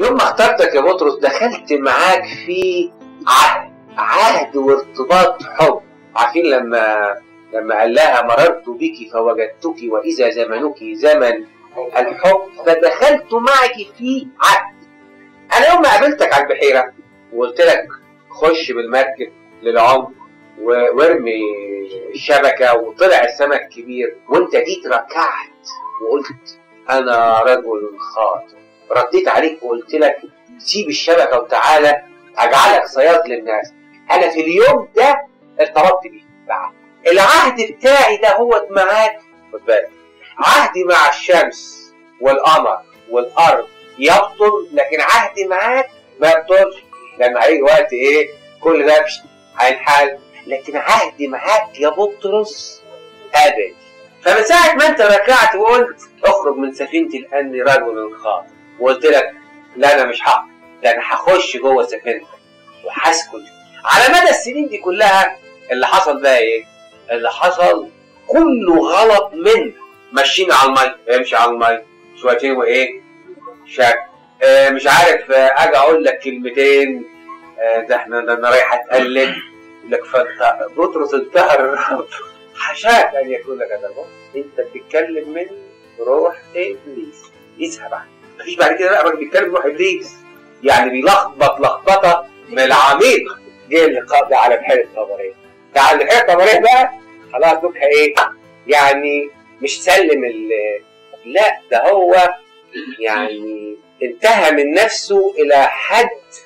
يوم ما اخترتك يا بطرس دخلت معاك في عهد عهد وارتباط حب عارفين لما لما قال لها مررت بك فوجدتك واذا زمنك زمن الحب فدخلت معك في عهد انا يوم ما قابلتك على البحيره وقلت لك خش بالمركب للعمق و- وارمي الشبكه وطلع السمك كبير وانت جيت ركعت وقلت انا رجل خاطئ رديت عليك وقلت لك سيب الشبكه وتعالى اجعلك صياد للناس انا في اليوم ده ارتبطت بيه بعهد العهد بتاعي ده هو معاك خد بالك عهدي مع الشمس والقمر والارض يبطل لكن عهدي معاك ما يبطلش لان هيجي وقت ايه كل ده بش- هينحل لكن عهدي معاك يا بطرس ابد فمن ساعه ما انت ركعت وقلت اخرج من سفينتي لاني رجل خاطئ وقلت لك لا انا مش هخرج ده انا هخش جوه سفينتك وهسكن على مدى السنين دي كلها اللي حصل بقى ايه؟ اللي حصل كله غلط من ماشيين على المي امشي على المي شويتين وايه؟ شك آه مش عارف آه اجي اقول لك كلمتين آه ده احنا ده انا رايح اتقلد يقول لك فانت بطرس انتهر حشاك ان يكون لك هذا الوقت انت بتتكلم من روح ابليس اذهب عنه مفيش بعد كده بقى الراجل بيتكلم روح ابليس يعني بيلخبط لخبطه من العميق جه اللقاء ده على بحيره طبريه تعال بحيره طبريه بقى خلاص دوكها ايه يعني مش سلم ال لا ده هو يعني انتهى من نفسه الى حد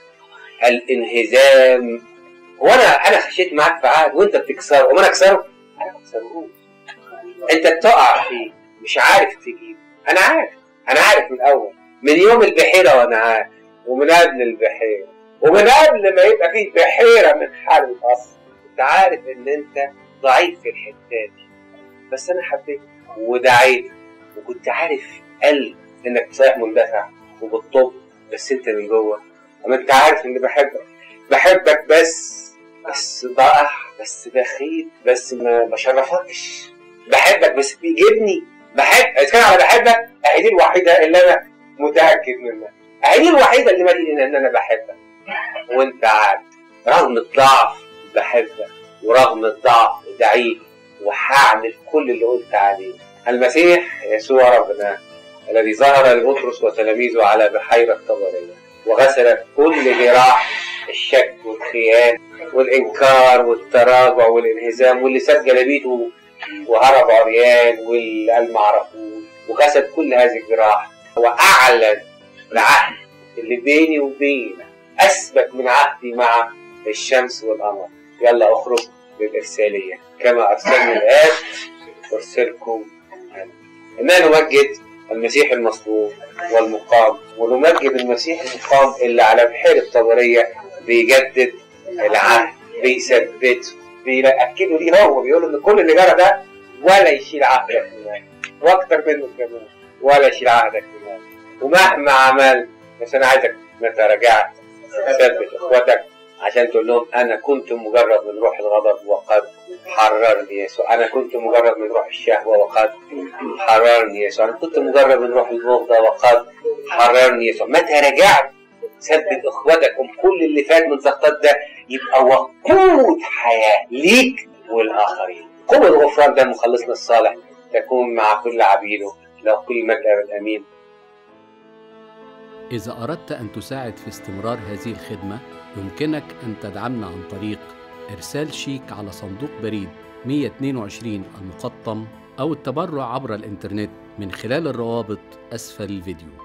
الانهزام وانا انا خشيت معاك في عهد وانت بتكسره وما انا اكسره انا ما اكسرهوش انت بتقع فيه مش عارف تجيب انا عارف انا عارف من الاول من يوم البحيره وانا عارف ومن قبل البحيره ومن قبل ما يبقى فيه بحيره من حال اصلا انت عارف ان انت ضعيف في الحته دي بس انا حبيت ودعيت وكنت عارف قلب انك صحيح مندفع وبالطب بس انت من جوه اما انت عارف اني بحبك بحبك بس بس ضائع بس بخيل بس ما بشرفكش بحبك بس بيجيبني بحب اذا كان على بحبك اهي دي الوحيده اللي انا متاكد منها اهي دي الوحيده اللي مدين ان انا بحبك وانت عارف رغم الضعف بحبك ورغم الضعف دعيك وهعمل كل اللي قلت عليه المسيح يسوع ربنا الذي ظهر لبطرس وتلاميذه على بحيرة طبرية وغسل كل جراح الشك والخيانة والإنكار والتراجع والانهزام واللي ساب جلابيته وهرب عريان واللي قال ما عرفوش وغسل كل هذه الجراح وأعلن العهد اللي بيني وبينك أثبت من عهدي مع الشمس والقمر يلا اخرج للإرسالية كما أرسلني الآب أرسلكم أنا إننا نمجد المسيح المصلوب والمقام ونمجد المسيح المقام اللي على بحيرة طبرية بيجدد العهد بيثبته بيأكدوا ليه هو بيقولوا إن كل اللي جرى ده ولا يشيل عهدك منك وأكتر منه كمان ولا يشيل عهدك منك ومهما عملت بس أنا عايزك متى رجعت ثبت إخواتك عشان تقول لهم أنا كنت مجرد من روح الغضب وقد حررني يسوع أنا كنت مجرد من روح الشهوة وقد حررني يسوع أنا كنت مجرد من روح البغضة وقد حررني يسوع متى رجعت ثبت إخواتكم كل اللي فات من سقطات ده يبقى وقود حياة ليك والآخرين قوة الغفران ده مخلصنا الصالح تكون مع كل عبيده له كل مجد الأمين إذا أردت أن تساعد في استمرار هذه الخدمة يمكنك أن تدعمنا عن طريق إرسال شيك على صندوق بريد 122 المقطم أو التبرع عبر الإنترنت من خلال الروابط أسفل الفيديو